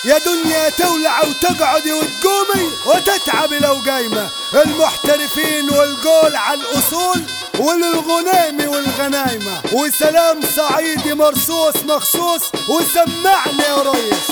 يا دنيا تولع وتقعدي وتقومي وتتعبي لو قايمة المحترفين والقول على الأصول وللغنيم والغنايمة وسلام صعيدي مرصوص مخصوص وسمعني يا ريس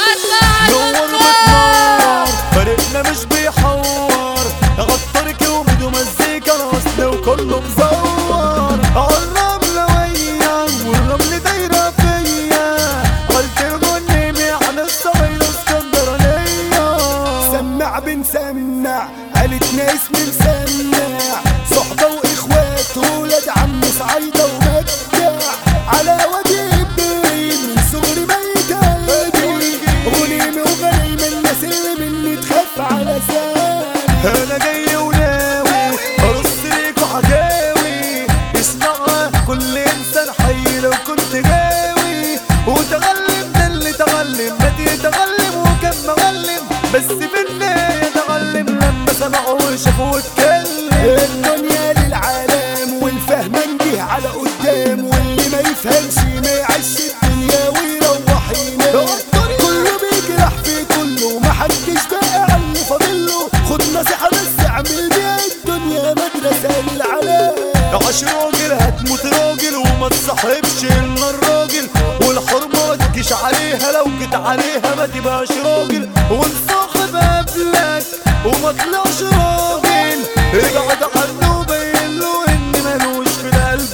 نور بتنور فريقنا مش بيحور غطرك وميدو مزيكا راسنا وكله مزور عالرملة ويا والرمل دايرة فيا قلت الغنيمي عن الصعيد اسكندرانية سمع بنسمع عيلتنا اسم مسمع صحبة واخوات ولاد عم صعيدة ومدع على وجه الدين من صغري ما يتهدي غنيمي وغنيمة الناس اللي مني تخاف على سامي انا جاي وناوي ارص ليك وحكاوي اسمعها كل انسان حي لو كنت غاوي وتغلم ده اللي تغلم ما تتغلم وكان مغلم بس في النهاية تغلم لما سمعه وشافه واتكلم الدنيا للعالم والفهم نجيه على قدام واللي ما يفهمش ما يعيش الدنيا ويروح ينام كله بيجرح في كله محدش بقى على اللي فاضله خد نصيحة بس اعمل بيها الدنيا مدرسة للعالم عاش راجل هتموت راجل وما تصاحبش الا الراجل والحرمة ما تجيش عليها لو جيت عليها ما تبقاش راجل ونصاحب قبلك وما طلعش راجل ابعد عنه وبين له ان ملوش في القلب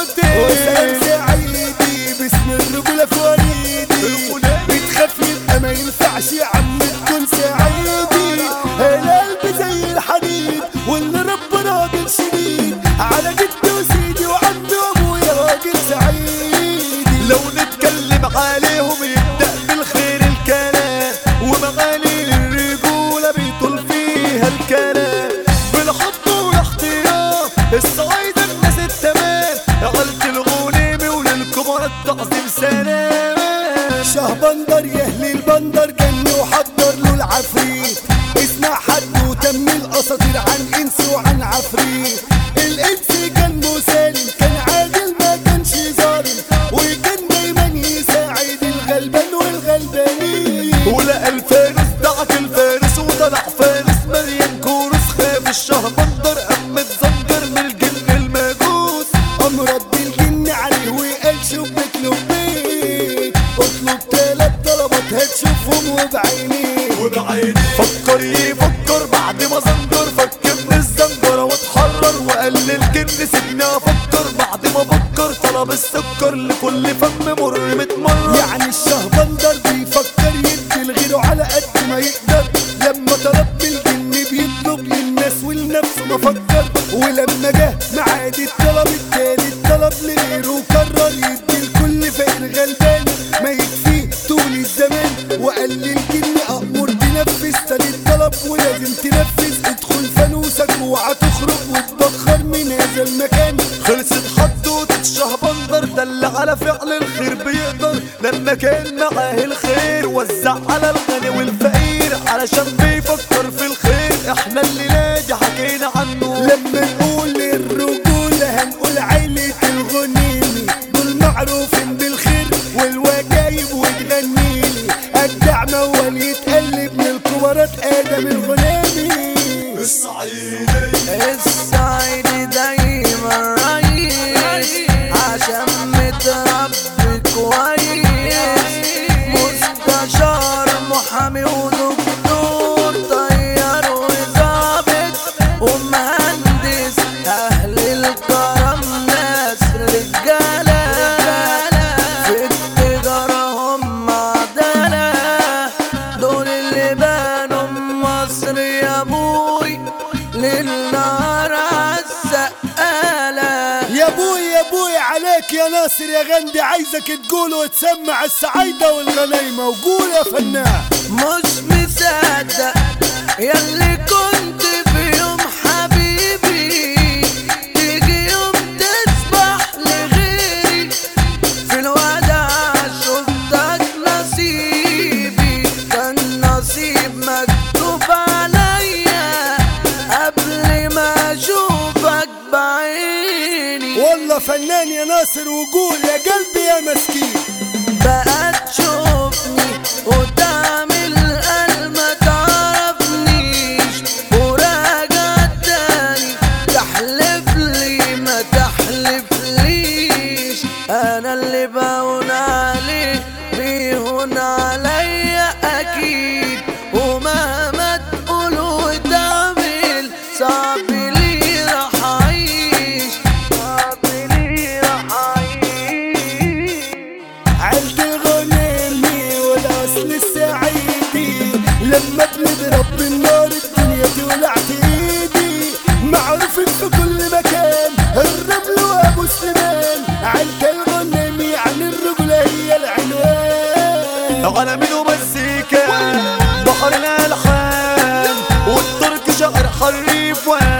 وسلام خاطر سعيدي باسم الرجولة في وريدي بتخاف يبقى ما ينفعش يا عم تكون سعيدي القلب زي الحديد واللي ربنا راجل شديد على جدي وسيدي وعمي وابويا راجل سعيدي لو نتكلم عليهم يبدأ بالخير الكلام ومغاني الرجولة بيطول فيها الكلام بالحب والاحترام الصعيد الناس التمام عقلت الغنيمي وللكبار التعظيم سلام شهبندر يهلي البندر جني وحضر له العفريت اسمع حد وتم الاساطير عن انس وعن عفريت الانس كان مسالم كان عادل ما كانش ظالم وكان دايما يساعد الغلبان والغلبانين ولقى الفارس دعك الفارس وطلع فارس مليان كورس خاف الشهبندر قام اتزنجر من الجن المجوس امرض بالجن عليه وقال شوف بيطلب بيت اطلب تلات طلبات هتشوفهم وبعينيك وبعيني فكر يفكر بعد ما زنجر فك من الزنجرة واتحرر وقال للجن سيبني افكر بعد ما فكر طلب السكر لكل فم مر متمرر يعني الشهبندر بيفكر يدي لغيره على قد ما يقدر لما طلب بالجن بيطلب للناس ولنفسه ما فكر ولما جه معاد الطلب التاني الطلب لغيره وقرر يدي الكل فقير غلبان ما يكفيه طول الزمان وقال للجن أأمر بنفذ تاني الطلب ولازم تنفذ ادخل فانوسك اوعى تخرج وتبخر من هذا المكان خلصت حدوتة الشهبندر دل على فعل الخير بيقدر لما كان معاه الخير وزع على الغني والفقير علشان بيفكر في الخير احنا اللي نادي حكينا عنه لما نقول الرجولة هنقول عيلة الغنيمي دول معروفين بالخير والوجايب وتغنيلي أجدع موال يتقلب من الكبارات آدم الغنيمي الصعيدي الصعيد دايما رئيس عشان متربي كويس مستشار محامي ودكتور طيار وظابط ومهندس اهل الكرم ناس رجاله في التجاره هم عداله دول اللي بانوا مصر يا ابوي للنار عالسقالة يا بوي يا بوي عليك يا ناصر يا غندي عايزك تقول وتسمع السعيدة والغنايمة وقول يا فنان مش مصدق ياللي كنت في يوم حبيبي تيجي يوم تصبح لغيري في الوداع شفتك نصيبي كان نصيب مكتوب عليا قبل ما اشوفك بعيني والله فنان يا ناصر وقول يا قلبي يا مسكين بقى تشوفني قدام هون عليا اكيد ومهما تقول وتعمل صعب لي رح اعيش صعب لي رح اعيش عيلة الغنيمي والاصل السعيدي لما بنضرب بالنار الدنيا تولعت ايدي معروفين في كل مكان الرمل وابو سليمان عيلة الغنيمي عن الرجولة هي العنوان غنى منه مزيكا بحر الالحان والترك شعر حريف وان